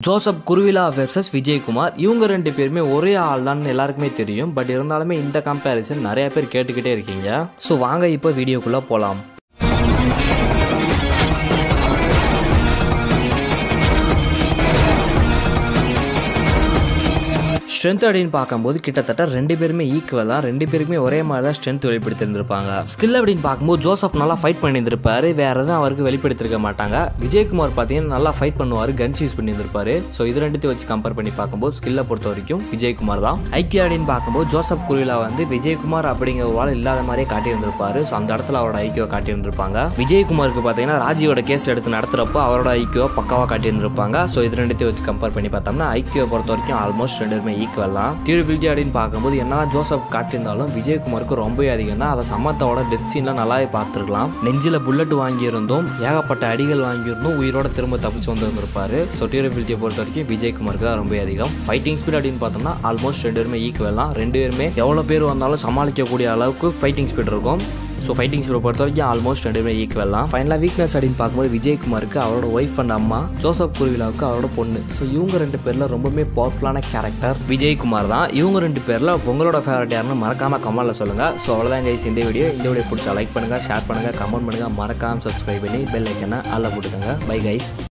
Joseph Kuruvilla versus Vijayakumar இவங்க ரெண்டு பேருமே ஒரே ஆள் தான் எல்லாருக்குமே தெரியும் பட் இருந்தாலுமே இந்த கம்பேரிசன் நிறைய பேர் கேட்டுக்கிட்டே இருக்கீங்க ஸோ வாங்க இப்போ வீடியோக்குள்ளே போகலாம் ஸ்ட்ரென்த் அப்படின்னு பார்க்கும்போது கிட்டத்தட்ட ரெண்டு பேருமே ஈக்குவல் தான் ரெண்டு பேருக்குமே ஒரே மாதிரி தான் ஸ்ட்ரென்த் வெளிப்படுத்திருந்திருப்பாங்க ஸ்கில் அப்படின்னு பார்க்கும்போது ஜோசப் நல்லா ஃபைட் பண்ணியிருந்திருப்பாரு வேற எதுவும் அவருக்கு வெளிப்படுத்திருக்க மாட்டாங்க விஜயகுமார் பார்த்தீங்கன்னா நல்லா ஃபைட் பண்ணுவார் கன்ஸ் யூஸ் பண்ணியிருந்திருப்பாரு ஸோ இது ரெண்டுத்தையும் வச்சு கம்பேர் பண்ணி பார்க்கும்போது ஸ்கில்லை பொறுத்த வரைக்கும் விஜயகுமார் தான் ஐக்கிய அப்படின்னு பார்க்கும்போது ஜோசப் குருவிலா வந்து விஜயகுமார் அப்படிங்கிற ஒரு ஆள் இல்லாத மாதிரியே காட்டியிருந்திருப்பாரு ஸோ அந்த இடத்துல அவரோட ஐக்கியோ காட்டியிருந்திருப்பாங்க விஜயகுமாருக்கு பார்த்தீங்கன்னா ராஜியோட கேஸ் எடுத்து நடத்துறப்போ அவரோட ஐக்கியோ பக்காவாக காட்டியிருந்திருப்பாங்க ஸோ இது ரெண்டுத்தையும் வச்சு கம்பேர் பண்ணி பார்த்தோம்னா ஐக்கியோ பொறுத்த வரைக்கும் ஆல்மோஸ்ட் ரெண்டு பேருமே ஈக்குவல் தான் டியூரபிலிட்டி அப்படின்னு பார்க்கும்போது என்ன ஜோசப் காட்டியிருந்தாலும் விஜயகுமாருக்கு ரொம்பவே அதிகம் தான் அதை சமத்தாவோட டெத் சீன்லாம் நல்லாவே பார்த்துருக்கலாம் நெஞ்சில் புல்லட் வாங்கியிருந்தோம் ஏகப்பட்ட அடிகள் வாங்கியிருந்தோம் உயிரோட திரும்ப தப்பிச்சு வந்து வந்திருப்பாரு ஸோ டியூரபிலிட்டியை பொறுத்த வரைக்கும் விஜயகுமாருக்கு தான் ரொம்ப அதிகம் ஃபைட்டிங் ஸ்பீட் அப்படின்னு பார்த்தோம்னா ஆல்மோஸ்ட் ரெண்டு பேருமே ஈக்குவல் தான் ரெண்டு பேருமே எவ்வளோ பேர் வந்தாலும் சமாளிக்கக்கூடிய அளவுக்கு ஃபைட்டிங் ஸ்பீட் இருக்கும் ஸோ ஃபைட்டிங் ஸ்பீடை பொறுத்த வரைக்கும் ஆல்மோஸ்ட் ரெண்டு பேரும் ஈக்குவல் தான் ஃபைனலாக வீக்னஸ் அப்படின்னு பார்க்கும்போது விஜயகுமாருக்கு அவரோட ஒய்ஃப் அண்ட் அம்மா ஜோசப் குருவிலாவுக்கு அவரோட பொண்ணு ஸோ இவங்க ரெண்டு பேரில் ரொம்பவுமே பவர்ஃபுல்லான கேரக்டர் விஜயகுமார் தான் இவங்க ரெண்டு பேரில் உங்களோட ஃபேவரட் யாருன்னு மறக்காமல் கமெண்ட்டில் சொல்லுங்கள் ஸோ அவ்வளோதான் கைஸ் இந்த வீடியோ இந்த வீடியோ பிடிச்சா லைக் பண்ணுங்கள் ஷேர் பண்ணுங்கள் கமெண்ட் பண்ணுங்கள் மறக்காமல் சப்ஸ்கிரைப் பண்ணி பெல் ஐக்கனை அல்ல போட்டுக்கோங்க பை கைஸ்